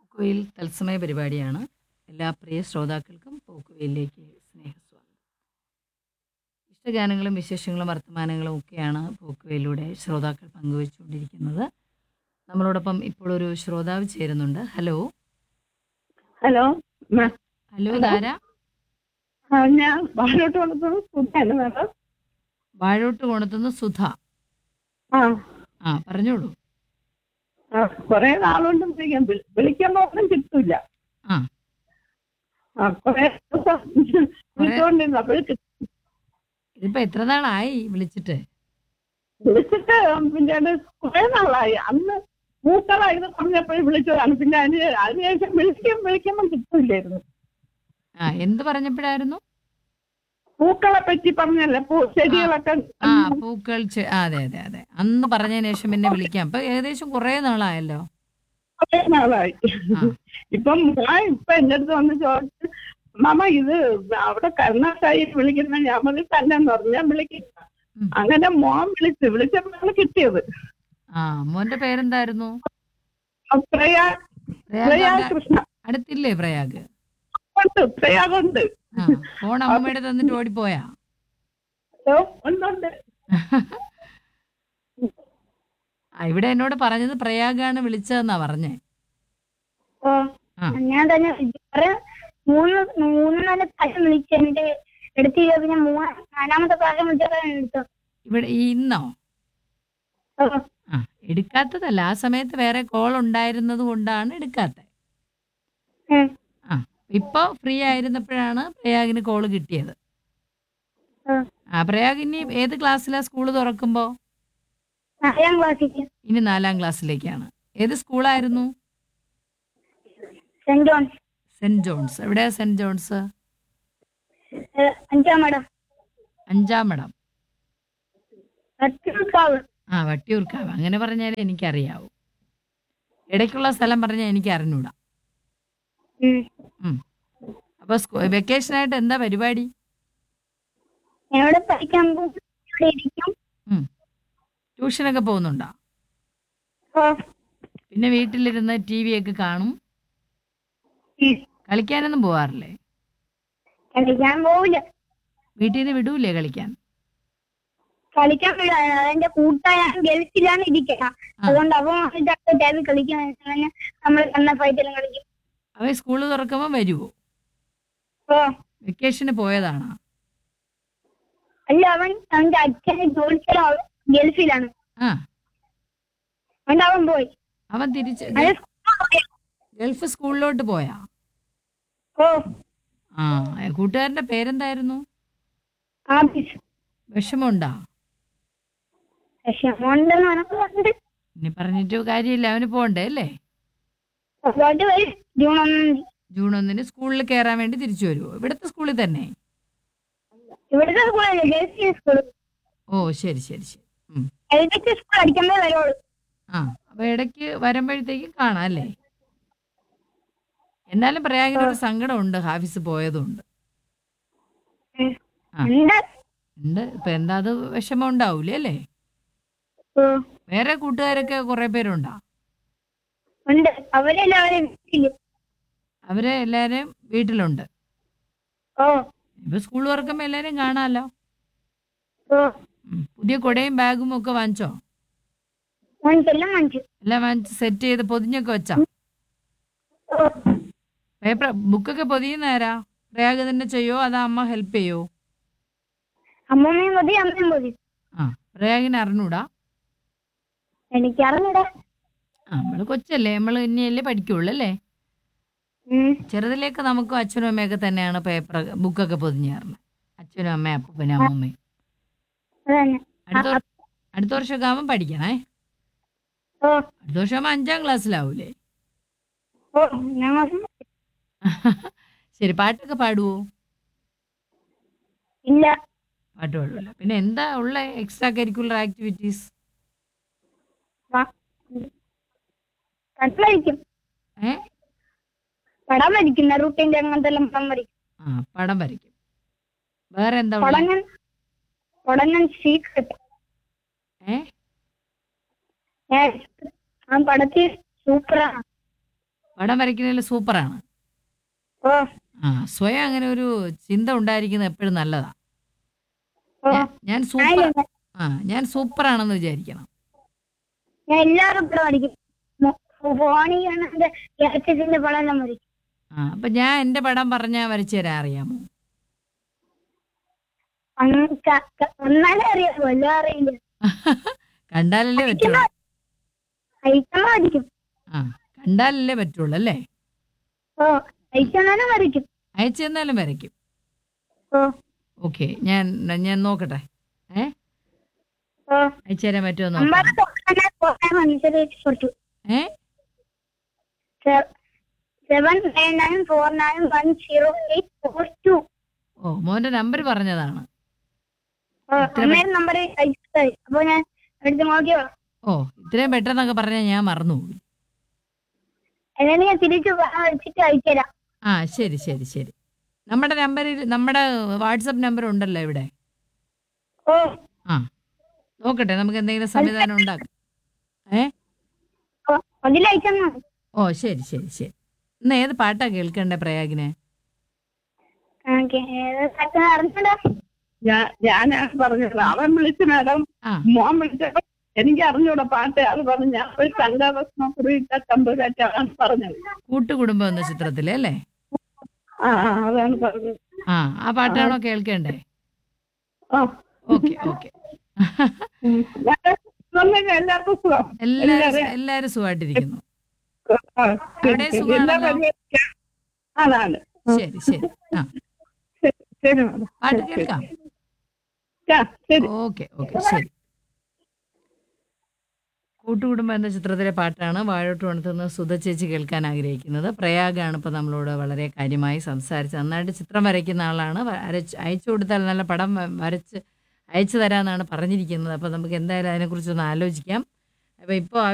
പോക്കുവെയിൽ തത്സമയ പരിപാടിയാണ് എല്ലാ പ്രിയ ശ്രോതാക്കൾക്കും പോക്കുവെയിലേക്ക് സ്നേഹസ്വാഗതം ഇഷ്ടഗാനങ്ങളും വിശേഷങ്ങളും വർത്തമാനങ്ങളും ഒക്കെയാണ് പോക്കുവെയിലൂടെ ശ്രോതാക്കൾ പങ്കുവച്ചുകൊണ്ടിരിക്കുന്നത് നമ്മളോടൊപ്പം ഇപ്പോൾ ഒരു ശ്രോതാവ് ചേരുന്നുണ്ട് ഹലോ ഹലോ മ- ഹലോ ഹലോ. ധാര ആ, ഞാൻ വാഴോട്ട് കൊടുത്തത് സുഖാണ് മാഡം വാഴോട്ട് കൊണത്തുനിന്ന് സുധ ആ ആ പറഞ്ഞോളൂ ആ കുറെ നാളുകൊണ്ട് വിളിക്കാൻ വിളി- വിളിക്കുമ്പോ ഒന്നും കിട്ടൂല ആ ആ കുറെ ദിവസം വിളിച്ചുകൊണ്ടിരുന്നു അപ്പോഴും ഇതിപ്പോ എത്ര നാളായി വിളിച്ചിട്ട് വിളിച്ചിട്ട് പിന്നെ അത് കുറെ നാളായി അന്ന് മൂക്കളായിരുന്നു പറഞ്ഞപ്പോഴും വിളിച്ചതാണ് പിന്നെ അതിന് അതിനുശേഷം വിളിക്കും വിളിക്കുമ്പോൾ കിട്ടൂലായിരുന്നു ആ എന്ത് പറഞ്ഞപ്പോഴായിരുന്നു പൂക്കളെ പറ്റി പറഞ്ഞല്ലേ പൂ ചെടികളൊക്കെ ആ പൂക്കൾ ചെ- ആ, അതെ അതെ അതെ അന്ന് പറഞ്ഞതിന് ശേഷം പിന്നെ വിളിക്കാം അപ്പൊ ഏകദേശം കുറെ നാളായല്ലോ കുറെ നാളായി ആ. ഇപ്പം ഞാൻ ഇപ്പൊ എന്റെ അടുത്ത് വന്ന് ചോദിച്ചു മാമ ഇത് അവിടെ കരുണാസായി വിളിക്കുന്ന ഞാൻ പറഞ്ഞു തന്നെ എന്ന് പറഞ്ഞു ഞാൻ വിളിക്കില്ല ഉം. അങ്ങനെ മോൻ വിളിച്ചു വിളിച്ചപ്പോഴാണ് കിട്ടിയത് ആ മോന്റെ പേരെന്തായിരുന്നു ആ പ്രയാ പ്രയാഗ് പ്രയാഗ് അവിടെ കൃഷ്ണ അടുത്തില്ലേ പ്രയാഗ് ഉണ്ട് പ്രയാഗുണ്ട് ആ ഫോൺ അമ്മയുടെ തന്നിട്ട് ഓടിപ്പോയാ ഓ, ഉണ്ടുണ്ട് ആ ഇവിടെ എന്നോട് പറഞ്ഞത് പ്രയാഗാണ് വിളിച്ചതെന്നാ പറഞ്ഞേ ഓ ആ. ഞാൻ തന്നെ വേറെ മൂന്ന് മൂന്ന് നാല് പ്രാവശ്യം വിളിച്ചു എന്നിട്ട് എടുത്തില്ല പിന്നെ മൂന്ന് നാലാമത്തെ പ്രാവശ്യം വിളിച്ചപ്പോൾ എടുത്തു ഇവിടെ ഈ ഇന്നോ ഓ ആ എടുക്കാത്തതല്ല ആ സമയത്ത് വേറെ കോൾ ഉണ്ടായിരുന്നത് കൊണ്ടാണ് എടുക്കാത്തത് ഉം. ആ ഇപ്പൊ ഫ്രീ ആയിരുന്നപ്പോഴാണ് പ്രയാഗിന് കോള് കിട്ടിയത് ഓ ആ പ്രയാഗ് ഇനി ഏത് ക്ലാസ്സിലാ സ്കൂൾ തുറക്കുമ്പോ നാലാം ക്ലാസ്സിൽ ഇനി നാലാം ക്ലാസ്സിലേക്കാണ് ഏത് സ്കൂളായിരുന്നു സെന്റ് ജോൺസ് സെന്റ് ജോൺസ് എവിടെയാ സെന്റ് ജോൺസ് ഏ, അഞ്ചാം മടം അഞ്ചാം മടം വട്ടിയൂർക്കാവ് ആ വട്ടിയൂർക്കാവ് അങ്ങനെ പറഞ്ഞാലേ എനിക്കറിയാവൂ ഇടയ്ക്കുള്ള സ്ഥലം പറഞ്ഞാൽ എനിക്ക് അറിഞ്ഞൂടാ ഉം. ഉം. അപ്പൊ വെക്കേഷനായിട്ട് എന്താ പരിപാടി എവിടെ പഠിക്കാൻ പോകും ഇവിടെ ഇരിക്കും ഉം. ട്യൂഷനൊക്കെ പോകുന്നുണ്ടോ ഓ പിന്നെ വീട്ടിലിരുന്ന് ടി വി ഒക്കെ കാണും ഉം. കളിക്കാനൊന്നും പോവാറില്ലേ കളിക്കാൻ പോവില്ല വീട്ടിൽ നിന്ന് വിടൂലേ കളിക്കാൻ കളിക്കാൻ വിടാ എന്റെ കൂട്ടായ ഗൾഫിലാണ് ഇരിക്കുക അതുകൊണ്ട് അവൻ വന്നിട്ട് ടൈമിൽ കളിക്കാൻ നമ്മൾ എന്ന ഫൈറ്റിലും കളിക്കും അവൻ സ്കൂൾ തുറക്കുമ്പോൾ വരുവോ ഓ വെക്കേഷന് പോയതാണോ അല്ല അവൻ അവന്റെ അച്ഛന് ജോലിസ്ഥലം അവ- ഗൾഫിലാണ് ആ അതുകൊണ്ട് അവൻ പോയി അവൻ തിരിച്ച് അത് സ്കൂളിൽ പോയി. ഗൾഫ് സ്കൂളിലോട്ട് പോയാ ഓ ആ കൂട്ടുകാരന്റെ പേരെന്തായിരുന്നു ആഫീസ് വിഷമമുണ്ടാ പക്ഷെ ഉണ്ടെന്ന് പറഞ്ഞിട്ടുണ്ട് ഇനി പറഞ്ഞിട്ട് കാര്യമില്ല അവന് പോണ്ടേ അല്ലേ അതുകൊണ്ട് വരും ജൂൺ ഒന്നാം തീയതി ജൂൺ ഒന്നിന് സ്കൂളിൽ കയറാൻ വേണ്ടി തിരിച്ചു വരുമോ ഇവിടുത്തെ സ്കൂളിൽ തന്നെ ഇവിടുത്തെ സ്കൂളല്ലേ ഗൾഫിലെ സ്കൂൾ ഓ ശരി ശരി ശരി ഉം. എൽബിച്ച് സ്കൂൾ അടിക്കുമ്പോ വരുള്ളൂ ആ അപ്പൊ ഇടയ്ക്ക് വരുമ്പോഴത്തേക്കും കാണാം അല്ലേ എന്നാലും പ്രയാഗിന് ഒരു സങ്കടമുണ്ട് ഹാഫിസ് പോയതുകൊണ്ട് ഉം. ആ. ഉണ്ട് ഉണ്ട് ഇപ്പൊ എന്താ അത് വിഷമം ഉണ്ടാവൂലേ അല്ലേ ഓ, വേറെ കൂട്ടുകാരൊക്കെ കുറെ പേരുണ്ടോ ഉണ്ട് അവരെല്ലാവരും വീട്ടില് അവരെ എല്ലാരും വീട്ടിലുണ്ട് ഓ ഇപ്പൊ സ്കൂൾ തുറക്കുമ്പോ എല്ലാരും കാണാമല്ലോ ഓ ഉം. പുതിയ കുടയും ബാഗും ഒക്കെ വാങ്ങിച്ചോ മനസ്സെല്ലാം മനസ്സിൽ എല്ലാം വാങ്ങിച്ച് സെറ്റ് ചെയ്ത് പൊതിഞ്ഞൊക്കെ വെച്ചാ ഓ പേപ്പർ ബുക്കൊക്കെ പൊതിയുന്ന ആരാ പ്രയാഗ് തന്നെ ചെയ്യോ അതാ അമ്മ ഹെൽപ്പ് ചെയ്യോ അമ്മമ്മയും മതി അമ്മയും മതി ആ പ്രയാഗിന് അറിഞ്ഞൂടാ എനിക്കറിഞ്ഞൂടാ ആ നമ്മള് കൊച്ചല്ലേ നമ്മൾ ഇനിയല്ലേ പഠിക്കുള്ളൂ അല്ലേ ഉം. ചെറുതിലേക്ക് നമുക്കും അച്ഛനും അമ്മയൊക്കെ തന്നെയാണ് പേപ്പർ ബുക്കൊക്കെ പൊതിഞ്ഞു തരുന്നത് അച്ഛനും അമ്മയും അപ്പൂപ്പനും അമ്മൂമ്മയും അതന്നെ അടുത്ത വർ- അടുത്ത വർഷമൊക്കെ ആവുമ്പോൾ പഠിക്കണേ ഓ അടുത്ത വർഷം ആവുമ്പോൾ അഞ്ചാം ക്ലാസ്സിലാവൂലേ ഓ ഞങ്ങൾ ശരി പാട്ടൊക്കെ പാടുവോ ഇല്ല പാട്ട് പാടുമല്ലോ പിന്നെ എന്താ ഉള്ള എക്സ്ട്രാ കരിക്കുലർ ആക്ടിവിറ്റീസ് പടം വരയ്ക്കും ഏ പടം വരയ്ക്കും നെറൂട്ടിന്റെ അങ്ങനത്തെ എല്ലാം പടം വരയ്ക്കും ആ പടം വരയ്ക്കും വേറെ എന്താ ഉള്ളെ? പടങ്ങൻ പടങ്ങൻ സീക്രട്ട് ഏ ആ പടത്തിൽ സൂപ്പറാണ് പടം വരയ്ക്കുന്നതിൽ സൂപ്പറാണ് ഓ ആ സ്വയം അങ്ങനെ ഒരു ചിന്ത ഉണ്ടായിരിക്കുന്നത് എപ്പോഴും നല്ലതാ ഓ ഞാൻ- ഞാൻ സൂപ്പർ ആയില്ല. ആ ഞാൻ സൂപ്പറാണെന്ന് വിചാരിക്കണം ഞാൻ എല്ലാവരും പടം വരയ്ക്കും ഫോണിൽ കാണാന്റെ ക്യാച്ചസിന്റെ പടം എല്ലാം വരയ്ക്കും ആ അപ്പൊ ഞാൻ എന്റെ പടം പറഞ്ഞാൽ വരച്ചു തരാൻ അറിയാമോ അന്ന് ക- ക- ഒന്നാലേ അറിയാമോ എല്ലാം അറിയില്ല കണ്ടാലല്ലേ പറ്റുള്ളൂ അയച്ചമ്മ വരയ്ക്കും ആ കണ്ടാലല്ലേ പറ്റുള്ളൂ അല്ലേ ഓ അയച്ചമ്മനും വരയ്ക്കും അയച്ചു തന്നാലും വരയ്ക്കും ഓ ഓക്കെ ഞാൻ ഞാൻ നോക്കട്ടെ ഏ ഓ അയച്ചു തരാൻ പറ്റുമോ നമ്പർ നോക്കാം കൊടുത്തു ഏ seven nine nine four nine one zero eight four two ഓ മോന്റെ നമ്പർ പറഞ്ഞതാണ് അന്നേരം നമ്പർ അയച്ചത് അപ്പൊ ഞാൻ എടുത്ത് നോക്കിയോ ഓ ഇത്രയും പെട്ടെന്നൊക്കെ പറഞ്ഞാൽ ഞാൻ മറന്നു പോകും എന്നാലും ഞാൻ തിരിച്ച് വെച്ചിട്ട് അയച്ചുതരാം ആ ശരി ശരി ശരി നമ്മുടെ നമ്പറിൽ നമ്മുടെ വാട്സപ്പ് നമ്പർ ഉണ്ടല്ലോ ഇവിടെ ഓ ആ നോക്കട്ടെ നമുക്ക് എന്തെങ്കിലും സംവിധാനം ഉണ്ടാക്കാം ഏ ഓ അതിൽ അയച്ചെന്നാ മതി. ഓ ശരി ശരി ശരി ഇന്ന് ഏത് പാട്ടാ കേൾക്കണ്ടേ പ്രയാഗിനെ ഓക്കേ. ഏത് സ്ഥലത്ത് നടന്നിട്ടുണ്ടോ ഞാൻ ഞാനാ പറഞ്ഞത് അവൻ വിളിച്ചു മാഡം ആ മോൻ വിളിച്ചപ്പോ എനിക്ക് അറിഞ്ഞൂടാ പാട്ട് അത് പറഞ്ഞു ഞാൻ ഒരു സംഘാഭസ്മ കുറിയിട്ട തമ്പുരാറ്റാണ് പറഞ്ഞത് കൂട്ടുകുടുംബം എന്ന ചിത്രത്തിലെ അല്ലേ ആ ആ, അതാണ് പറഞ്ഞത് ആ ആ പാട്ടാണോ കേൾക്കേണ്ടേ ആ ഓക്കെ ഓക്കെ ഉം. ഞാൻ വന്നേക്കാം, എല്ലാവർക്കും സുഖം എല്ലാരും എല്ലാവരെയും- എല്ലാരും സുഖമായിട്ടിരിക്കുന്നു ആ, ശരി, അവിടെ ശരി. സുഖമാണല്ലോ? എല്ലാ പരിപാടിയും അതാണ് ശരി ശരി ആ ശരി, ശരി മാഡം പാട്ട് ശരി, ശരി. കേൾക്കാം ആ, ശരി ഓക്കെ ഓക്കെ ശരി കൂട്ടുകുടുംബം എന്ന ചിത്രത്തിലെ പാട്ടാണ് വാഴോട്ട് വണത്തുനിന്ന് സുധ ചേച്ചി കേൾക്കാൻ ആഗ്രഹിക്കുന്നത് പ്രയാഗാണ് ഇപ്പോൾ നമ്മളോട് വളരെ കാര്യമായി സംസാരിച്ച് നന്നായിട്ട് ചിത്രം വരയ്ക്കുന്ന ആളാണ് വരച്ച് അയച്ചു കൊടുത്താൽ നല്ല പടം വ- വരച്ച് അയച്ചു തരാമെന്നാണ് പറഞ്ഞിരിക്കുന്നത് അപ്പോൾ നമുക്ക് എന്തായാലും അതിനെക്കുറിച്ചൊന്ന് ആലോചിക്കാം അപ്പോൾ ഇപ്പോൾ